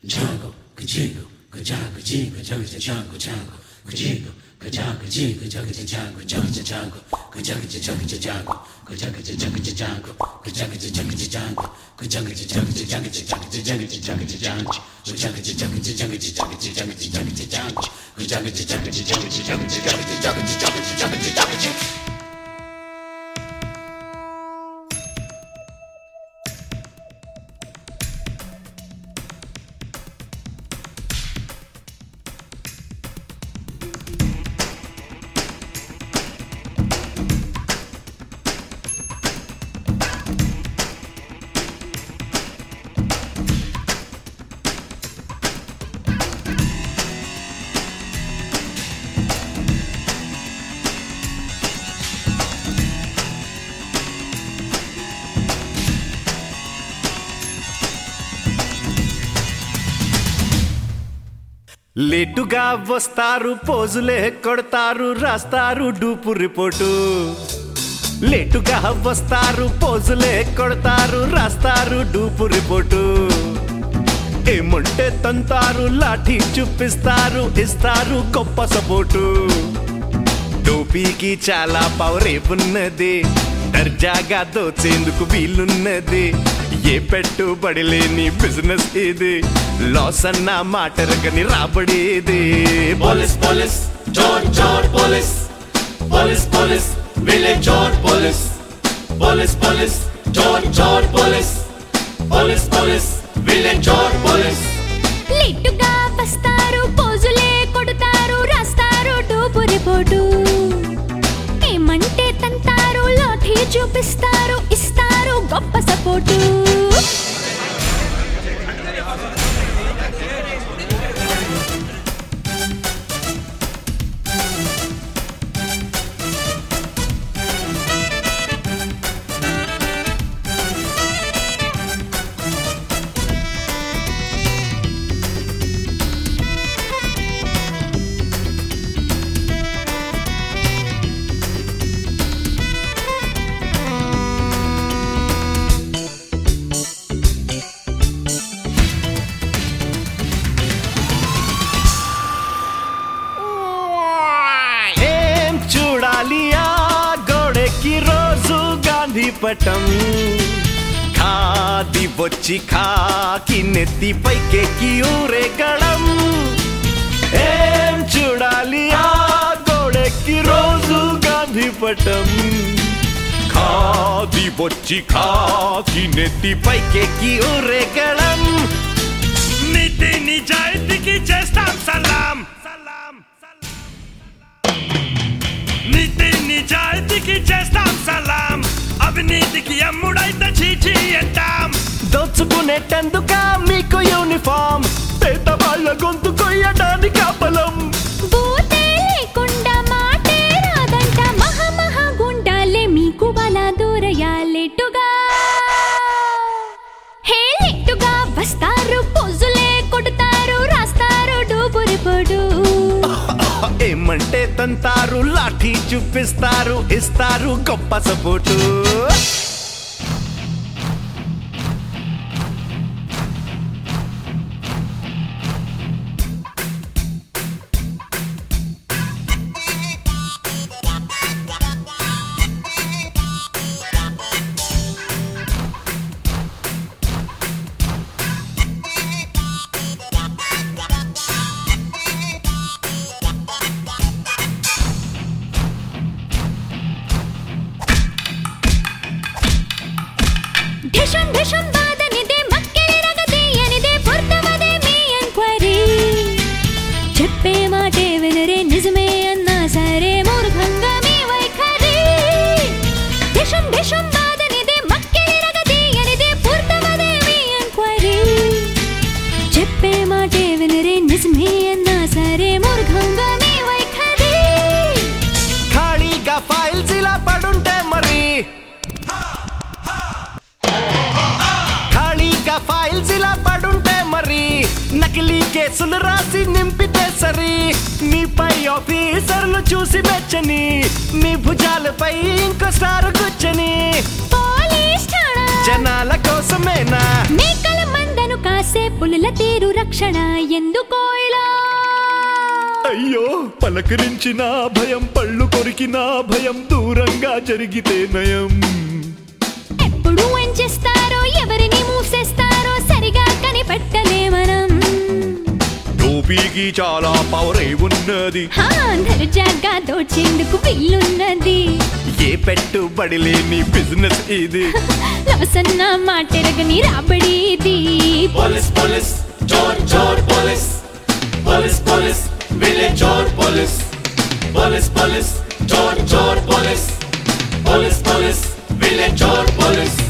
Jungle, Kajigo, Kajaga, Jiga, Jugga, Jungle, Jungle, Kajigo, Kajaga, Jiga, Jugga, Jungle, Jugga, Jungle, Kajaga, Jugga, Jungle, Kajaga, Jugga, Jungle, Kajaga, Jugga, Jungle, Kajaga, Jugga, Jugga, Jugga, Jugga, Jugga, Jungle, Kajaga, Jugga, Jugga, Jugga, Jugga, Jugga, Jungle, Kajaga, Jugga, Jugga, Jugga, Jugga, Jugga, Jugga, Jugga, లేటుగా వస్తారు పోజులే కొడతారు రాస్తారు dupe report లేటుగా వస్తారు పోజులే కొడతారు రాస్తారు dupe report ఏమంటే తంతారు లాఠీ చూపిస్తారు ఇస్తారు గొప్ప సపోర్టు టోపీకి చాలా పవర్ ఉన్నది దర్జాగా దోచేందుకు వీలున్నది ఏ పెట్టుబడి లేని బిజినెస్ ఇది లాస్ అన్న మాట రగని రాబడేది Police, police, George, George, police. Police, police, village George, police. Police, police, George, George, police. Police, police, village George, police. లిట్టుగా వస్తారు పోజులే కొడతారు రాస్తారు డూపు రిపోర్టు ఏమంటే తంతారు లాఠీ చూపిస్తారు ఇస్తారు గొప్ప సపోర్టు ఏం చూడాలి ఆ గోడెకి రోజు గాంధీ పటం ఖాది వచ్చి ఖాకి నెత్తి పైకెక్కి ఊరేగడం ఏం చూడాలి ఆ గోడెకి రోజు గాంధీ పటం ఖాది వచ్చి ఖాకి నెత్తి పైకెక్కి ఊరేగడం నీతి నిజాయితీకి చేస్తాం సలాం సలాం నీతి నిజాయితీకి చేస్తాం సలాం అవినీతికి అమ్ముడైతే చీచి అంటాం దోచుకునేటందుక మీకు యూనిఫామ్ పేద వాళ్ళ గొంతు కొయ్యడానికి బలం బూతే లేకుండా మాటే రాదంట మహా మహా గుండాలే మీకు బల దూరయాలెట్టుగా హే లెట్టుగా వస్తారు పోజులే కొడతారు రాస్తారు డూపు రిపోర్టు ఏమంటే తంతారు లాఠీ చూపిస్తారు ఇస్తారు గొప్ప సపోర్టు ఢిషం ఢిషం బాదనిదే మక్కిలి రగదీయనిదే పొర్తమదే మీ ఎంక్వైరీ చెప్పే మాటే వినరే నిజమే అన్నా సరే మూర్ఖంగా మీ వైఖరి ఢిషం ఢిషం బాదనిదే మక్కిలి రగదీయనిదే పొర్తమదే మీ ఎంక్వైరీ చెప్పే మాటే వినరే నిజమే అన్నా సరే మూర్ఖంగా మీ వైఖరి ఖాళీగా ఫైల్స్ ఇలా పడుంటే మరి ఖాళీగా ఫైల్స్ ఇలా పడుంటే మరి నకిలీ కేసులు రాసి నింపితే సరి మీపై ఆఫీసర్లు చూసి మెచ్చని మీ భుజాలపై ఇంకో స్టార్ కూర్చొని పోలీస్ ఠాణా జనాల కోసమేనా మేకల మందను కాపలాలు కాసే పులుల తీరు రక్షణ ఎందుకో ఇలా అయ్యో పలకరించిన భయం పళ్ళు కొరికిన భయం దూరంగా జరిగితే నయం ఎప్పుడు ఏం చేస్తారో ఎవరిని మూసేస్తారో సరిగా కనిపెట్టలే మనం టోపీకి చాలా పవరే ఉన్నది హా, దర్జాగా దోచేందుకు వీలున్నది ఏ పెట్టుబడి లేని బిజినెస్ ఇది లవసన్న మాటెరగని రాబడి ఇది Police, police, chor, chor, police. Police, police, village chor, police. Police, police, chor, chor, police. Police, police, village chor, police.